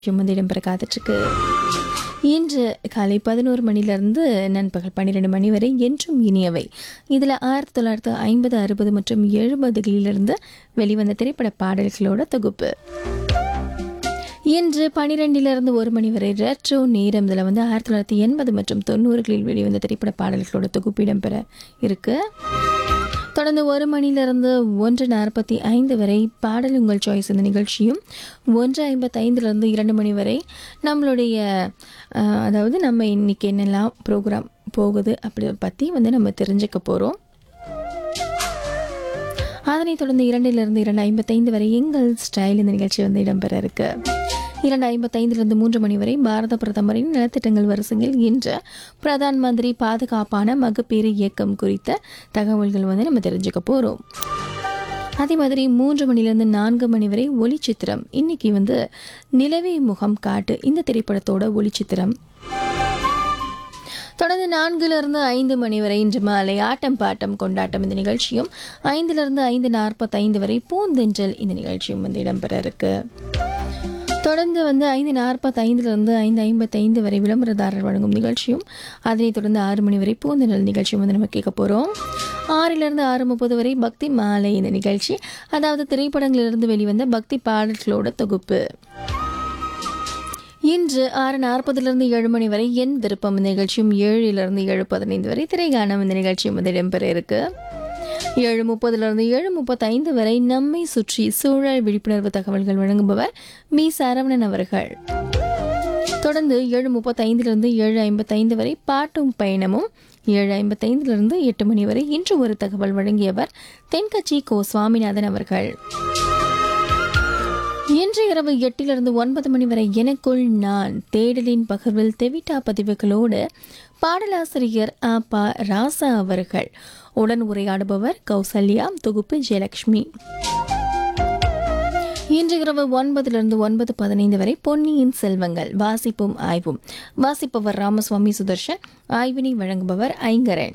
வந்து இடம்பெற காத்துட்ருக்கு இன்று காலை பதினோரு மணிலிருந்து நண்பகல் பன்னிரெண்டு மணி வரை என்றும் இனியவை இதில் ஆயிரத்தி தொள்ளாயிரத்து ஐம்பது அறுபது மற்றும் எழுபதுகளிலிருந்து வெளிவந்த திரைப்பட பாடல்களோட தொகுப்பு இன்று பனிரெண்டிலிருந்து ஒரு மணி வரை ரெட்ரோ நேரம் இதில் வந்து ஆயிரத்தி தொள்ளாயிரத்தி எண்பது மற்றும் தொண்ணூறுகளில் வெளிவந்த திரைப்பட பாடல்களோட தொகுப்பு இடம்பெற இருக்கு தொடர்ந்து ஒரு மணிலிருந்து ஒன்று நாற்பத்தி ஐந்து வரை பாடல் உங்கள் சாய்ஸ் இந்த நிகழ்ச்சியும் ஒன்று ஐம்பத்தைந்துலேருந்து இரண்டு மணி வரை நம்மளுடைய அஹ், அதாவது நம்ம இன்னைக்கு என்னெல்லாம் ப்ரோக்ராம் போகுது அப்படி பற்றி வந்து நம்ம தெரிஞ்சுக்க போகிறோம் அதனைத் தொடர்ந்து இரண்டிலிருந்து இரண்டு ஐம்பத்தைந்து வரை எங்கள் ஸ்டைல் இந்த நிகழ்ச்சி வந்து இடம்பெற இருக்கு இரண்டு ஐம்பத்தைந்திலிருந்து மூன்று மணி வரை பாரத பிரதமரின் நலத்திட்டங்கள் வரிசையில் இன்று பிரதான் மந்திரி பாதுகாப்பான மகப்பேறு இயக்கம் குறித்த தகவல்கள் வந்து நம்ம தெரிஞ்சுக்க போகிறோம் அதே மாதிரி மூன்று மணிலேருந்து நான்கு மணி வரை ஒளிச்சித்திரம் இன்னைக்கு வந்து நிலவே முகம் காட்டு இந்த திரைப்படத்தோட ஒளிச்சித்திரம் தொடர்ந்து நான்கிலிருந்து ஐந்து மணி வரை இன்று மாலை ஆட்டம் பாட்டம் கொண்டாட்டம் இந்த நிகழ்ச்சியும் ஐந்திலிருந்து ஐந்து நாற்பத்தைந்து வரை பூந்தென்றல் இந்த நிகழ்ச்சியும் வந்து இடம்பெற இருக்கு தொடர்ந்து வந்து ஐந்து நாற்பத்தைந்துலேருந்து ஐந்து ஐம்பத்தைந்து வரை விளம்பரதாரர் வழங்கும் நிகழ்ச்சியும் அதனைத் தொடர்ந்து ஆறு மணி வரை பூந்தென்றல் நிகழ்ச்சியும் வந்து நம்ம கேட்க போகிறோம் ஆறிலிருந்து ஆறு முப்பது வரை பக்தி மாலை இந்த நிகழ்ச்சி அதாவது திரைப்படங்களிலிருந்து வெளிவந்த பக்தி பாடல்களோட தொகுப்பு இன்று ஆறு நாற்பதுலேருந்து ஏழு மணி வரை என் விருப்பம் இந்த நிகழ்ச்சியும் ஏழிலிருந்து ஏழு பதினைந்து வரை திரைகானம் இந்த நிகழ்ச்சியும் வந்து இடம்பெற இருக்கு ஏழு முப்பதுலேருந்து ஏழு முப்பத்தைந்து வரை நம்மை சுற்றி சூழல் விழிப்புணர்வு தகவல்கள் வழங்குபவர் மீ சரவணன் அவர்கள் தொடர்ந்து ஏழு முப்பத்தைந்திலிருந்து ஏழு ஐம்பத்தைந்து வரை பாட்டும் பயணமும் ஏழு ஐம்பத்தைந்திலிருந்து எட்டு மணி வரை இன்று ஒரு தகவல் வழங்கியவர் தென்கட்சி கோ சுவாமிநாதன் அவர்கள் இன்று இரவு எட்டிலிருந்து ஒன்பது மணி வரை எனக்குள் நான் தேடலின் பகிர்வில் தெவிட்டா பதிவுகளோடு பாடலாசிரியர் ஆ பா ராசா அவர்கள் உடன் உரையாடுபவர் கௌசல்யா தொகுப்பு ஜெயலட்சுமி இன்று இரவு ஒன்பதிலிருந்து ஒன்பது பதினைந்து வரை பொன்னியின் செல்வங்கள் வாசிப்பும் ஆய்வும் வாசிப்பவர் ராமசுவாமி சுதர்ஷன் ஆய்வினை வழங்குபவர் ஐங்கரன்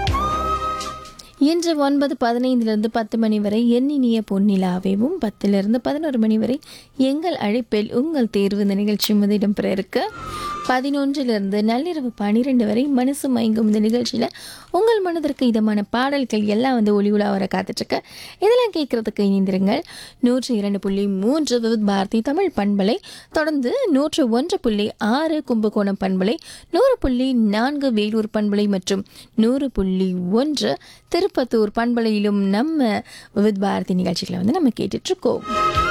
இன்று ஒன்பது பதினைந்திலிருந்து பத்து மணி வரை எண்ணினிய பொன்னிலாவேவும் பத்திலிருந்து பதினோரு மணி வரை எங்கள் அழைப்பில் உங்கள் தேர்வு இந்த நிகழ்ச்சி வந்து இடம்பெற இருக்கு பதினொன்றிலிருந்து நள்ளிரவு பன்னிரெண்டு வரை மனசு மயங்கும் இந்த நிகழ்ச்சியில் உங்கள் மனதிற்கு இதமான பாடல்கள் எல்லாம் வந்து ஒளி உலா வர காத்துட்ருக்கு இதெல்லாம் கேட்கறதுக்கு இணைந்திருங்கள் நூற்றி இரண்டு புள்ளி மூன்று விவித் பாரதி தமிழ் பண்பலை தொடர்ந்து நூற்று ஒன்று புள்ளி ஆறு கும்பகோணம் பண்பலை நூறு புள்ளி நான்கு வேலூர் பண்பலை மற்றும் நூறு புள்ளி ஒன்று திருப்பத்தூர் பண்பலையிலும் நம்ம விவித் பாரதி நிகழ்ச்சிகளை வந்து நம்ம கேட்டுட்ருக்கோம்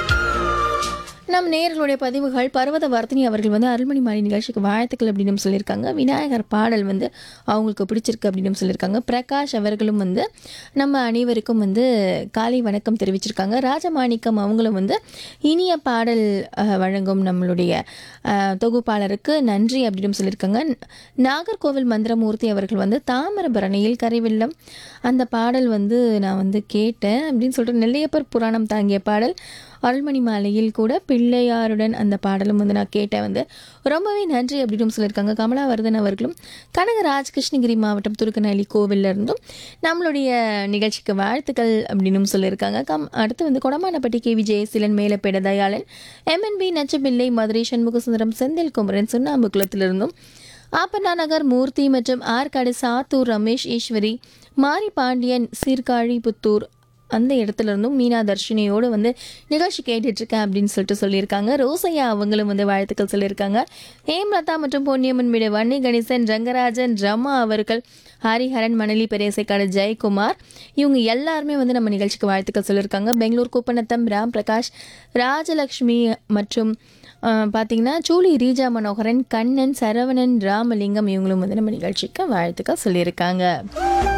நம் நேயர்களுடைய பதிவுகள் பர்வத வர்த்தினி அவர்கள் வந்து அருள்மணி மாலை நிகழ்ச்சிக்கு வாழ்த்துக்கள் அப்படின்னு சொல்லியிருக்காங்க விநாயகர் பாடல் வந்து அவங்களுக்கு பிடிச்சிருக்கு அப்படின்னு சொல்லியிருக்காங்க பிரகாஷ் அவர்களும் வந்து நம்ம அனைவருக்கும் வந்து காலை வணக்கம் தெரிவிச்சிருக்காங்க ராஜமாணிக்கம் அவங்களும் வந்து இனிய பாடல் அஹ், வழங்கும் நம்மளுடைய அஹ், தொகுப்பாளருக்கு நன்றி அப்படின்னு சொல்லியிருக்காங்க நாகர்கோவில் மந்திரமூர்த்தி அவர்கள் வந்து தாமிரபரணியில் கரைவெள்ளம் அந்த பாடல் வந்து நான் வந்து கேட்டேன் அப்படின்னு சொல்லிட்டு நெல்லையப்பர் புராணம் தாங்கிய பாடல் அருள்மணி மாலையில் கூட பிள்ளையாருடன் அந்த பாடலும் வந்து நான் கேட்டேன் வந்து ரொம்பவே நன்றி அப்படின்னு சொல்லியிருக்காங்க கமலாவர்தன் அவர்களும் கனகராஜ் கிருஷ்ணகிரி மாவட்டம் துருக்கநல்லி கோவில்ல இருந்தும் நம்மளுடைய நிகழ்ச்சிக்கு வாழ்த்துக்கள் அப்படின்னு சொல்லியிருக்காங்க கம் அடுத்து வந்து கொடமானப்பட்டி கே விஜயசீலன் மேலப்பேட தயாளன் எம்என்பி நச்சபிள்ளை மதுரை சண்முகசுந்தரம் செந்தில் குமரன் சுண்ணாம்புக்குளத்திலிருந்தும் ஆப்பண்ணா நகர் மூர்த்தி மற்றும் ஆற்காடு சாத்தூர் ரமேஷ் ஈஸ்வரி மாரி பாண்டியன் சீர்காழி புத்தூர் அந்த இடத்துல இருந்தும் மீனா தர்ஷினியோடு வந்து நிகழ்ச்சி கேட்டுட்டு இருக்கேன் அப்படின்னு சொல்லிட்டு சொல்லியிருக்காங்க ரோசையா அவங்களும் வந்து வாழ்த்துக்கள் சொல்லியிருக்காங்க ஹேம்லதா மற்றும் பொன்னியம்மன் வீடு வன்னி கணேசன் ரங்கராஜன் ரமா அவர்கள் ஹரிஹரன் மணலி பெரேசைக்காடு ஜெயக்குமார் இவங்க எல்லாருமே வந்து நம்ம நிகழ்ச்சிக்கு வாழ்த்துக்கள் சொல்லியிருக்காங்க பெங்களூர் குப்பநத்தம் ராம் பிரகாஷ் ராஜலக்ஷ்மி மற்றும் ஆஹ், பார்த்தீங்கன்னா சூலி ரீஜா மனோகரன் கண்ணன் சரவணன் ராமலிங்கம் இவங்களும் வந்து நம்ம நிகழ்ச்சிக்கு வாழ்த்துக்கள் சொல்லியிருக்காங்க